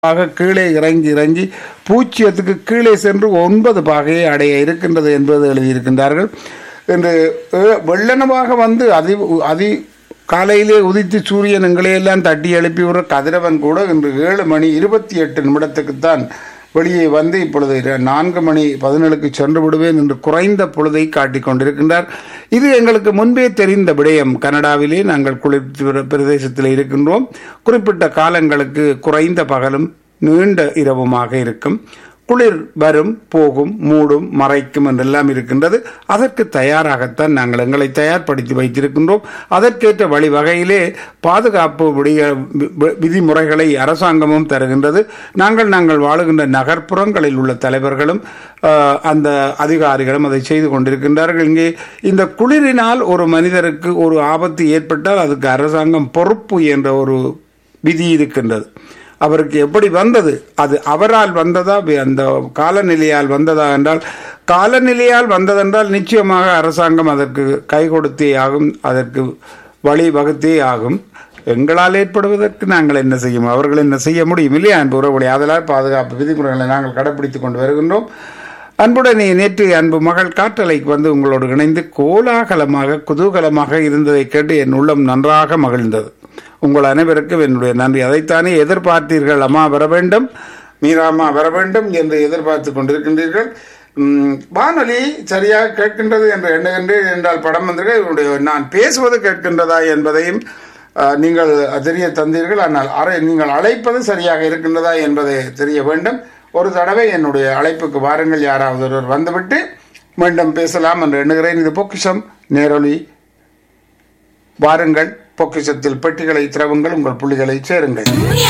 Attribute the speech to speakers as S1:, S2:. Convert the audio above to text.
S1: ஆக கீழே இறங்கி இறங்கி பூச்சியத்துக்கு கீழே சென்று ஒன்பது பாகையை அடைய இருக்கின்றது என்பது எழுதியிருக்கின்றார்கள் என்று அஹ், வெள்ளனமாக வந்து அதி அதி காலையிலே உதித்து சூரியன் எங்களையெல்லாம் தட்டி எழுப்பி விடுற கதிரவன் கூட இன்று ஏழு மணி இருபத்தி எட்டு நிமிடத்துக்குத்தான் வெளியே வந்து இப்பொழுது இர- நான்கு மணி பதினேழுக்கு சென்று விடுவேன் என்று குறைந்த பொழுதை காட்டிக் கொண்டிருக்கின்றார் இது எங்களுக்கு முன்பே தெரிந்த விடயம் கனடாவிலே நாங்கள் குளிர் பிர- பிரதேசத்தில் இருக்கின்றோம் குறிப்பிட்ட காலங்களுக்கு குறைந்த பகலும் நீண்ட இரவுமாக இருக்கும் குளிர் வரும் போகும் மூடும் மறைக்கும் என்றெல்லாம் இருக்கின்றது அதற்கு தயாராகத்தான் நாங்கள் எங்களை தயார்படுத்தி வைத்திருக்கின்றோம் அதற்கேற்ற வழிவகையிலே பாதுகாப்பு விடிய வி- விதிமுறைகளை அரசாங்கமும் தருகின்றது நாங்கள் நாங்கள் வாழுகின்ற நகர்ப்புறங்களில் உள்ள தலைவர்களும் ஆஹ், அந்த அதிகாரிகளும் அதை செய்து கொண்டிருக்கின்றார்கள் இங்கே இந்த குளிரினால் ஒரு மனிதருக்கு ஒரு ஆபத்து ஏற்பட்டால் அதுக்கு அரசாங்கம் பொறுப்பு என்ற ஒரு விதி இருக்கின்றது அவருக்கு எப்படி வந்தது அது அவரால் வந்ததா வி- அந்த காலநிலையால் வந்ததா என்றால் காலநிலையால் வந்ததென்றால் நிச்சயமாக அரசாங்கம் அதற்கு கை கொடுத்தே ஆகும் அதற்கு வழி வகுத்தே ஆகும் எங்களால் ஏற்படுவதற்கு நாங்கள் என்ன செய்யும் அவர்கள் என்ன செய்ய முடியும் இல்லையா அன்பு உறவுகளை அதனால் பாதுகாப்பு விதிமுறைகளை நாங்கள் கடைப்பிடித்துக் கொண்டு வருகின்றோம் அன்புடனே நேற்று அன்பு மகள் காற்றலைக்கு வந்து உங்களோடு இணைந்து கோலாகலமாக குதூகலமாக இருந்ததை கேட்டு என் உள்ளம் நன்றாக மகிழ்ந்தது உங்கள் அனைவருக்கும் என்னுடைய நன்றி அதைத்தானே எதிர்பார்த்தீர்கள் அம்மா வர வேண்டும் மீராமா வர வேண்டும் என்று எதிர்பார்த்து கொண்டிருக்கின்றீர்கள் உம், வானொலி சரியாக கேட்கின்றது என்று எண்ணுகின்றேன் என்றால் படம் வந்திருக்க என்னுடைய நான் பேசுவது கேட்கின்றதா என்பதையும் அஹ், நீங்கள் தெரிய தந்தீர்கள் ஆனால் அறை நீங்கள் அழைப்பது சரியாக இருக்கின்றதா என்பதை தெரிய வேண்டும் ஒரு தடவை என்னுடைய அழைப்புக்கு வாருங்கள் யாராவது ஒருவர் வந்துவிட்டு மீண்டும் பேசலாம் என்று எண்ணுகிறேன் இது பொக்கிஷம் நேரொலி வாருங்கள் பொக்கிஷத்தில் பெட்டிகளை திறவுங்கள் உங்கள் புள்ளிகளை சேருங்கள்